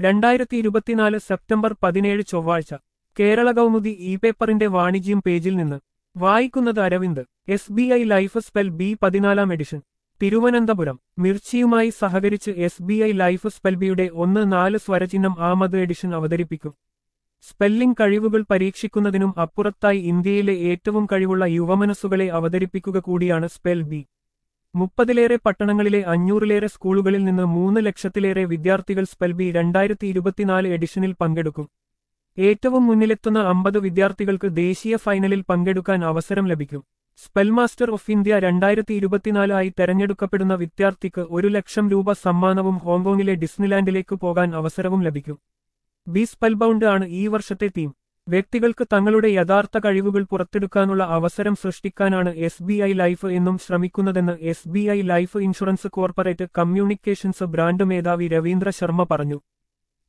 രണ്ടായിരത്തി ഇരുപത്തിനാല് സെപ്റ്റംബർ പതിനേഴ് ചൊവ്വാഴ്ച കേരള കൗമുദി ഇ പേപ്പറിന്റെ വാണിജ്യം പേജിൽ നിന്ന് വായിക്കുന്നത് Aravind S B I life spell bee പതിനാലാം എഡിഷൻ തിരുവനന്തപുരം മിർച്ചിയുമായി സഹകരിച്ച് S B I life spell ബിയുടെ ഒന്ന് നാല് സ്വരചിഹ്നം ആമത് എഡിഷൻ അവതരിപ്പിക്കും സ്പെല്ലിംഗ് കഴിവുകൾ പരീക്ഷിക്കുന്നതിനും അപ്പുറത്തായി ഇന്ത്യയിലെ ഏറ്റവും കഴിവുള്ള യുവമനസ്സുകളെ അവതരിപ്പിക്കുക കൂടിയാണ് സ്പെൽ ബി മുപ്പതിലേറെ പട്ടണങ്ങളിലെ അഞ്ഞൂറിലേറെ സ്കൂളുകളിൽ നിന്ന് മൂന്ന് ലക്ഷത്തിലേറെ വിദ്യാർത്ഥികൾ സ്പെൽ ബി രണ്ടായിരത്തി ഇരുപത്തിനാല് എഡിഷനിൽ പങ്കെടുക്കും ഏറ്റവും മുന്നിലെത്തുന്ന അമ്പത് വിദ്യാർത്ഥികൾക്ക് ദേശീയ ഫൈനലിൽ പങ്കെടുക്കാൻ അവസരം ലഭിക്കും സ്പെൽ മാസ്റ്റർ ഓഫ് ഇന്ത്യ രണ്ടായിരത്തി ഇരുപത്തിനാല് ആയി തെരഞ്ഞെടുക്കപ്പെടുന്ന വിദ്യാർത്ഥിക്ക് ഒരു ലക്ഷം രൂപ സമ്മാനവും ഹോങ്കോങ്ങിലെ ഡിസ്നിലാൻഡിലേക്ക് പോകാൻ അവസരവും ലഭിക്കും ബി സ്പെൽബൗണ്ട് ആണ് ഈ വർഷത്തെ തീം വ്യക്തികൾക്ക് തങ്ങളുടെ യഥാർത്ഥ കഴിവുകൾ പുറത്തെടുക്കാനുള്ള അവസരം സൃഷ്ടിക്കാനാണ് എസ് ബി ഐ ലൈഫ് എന്നും ശ്രമിക്കുന്നതെന്ന് S B I life insurance corporate communications brand മേധാവി രവീന്ദ്ര ശർമ്മ പറഞ്ഞു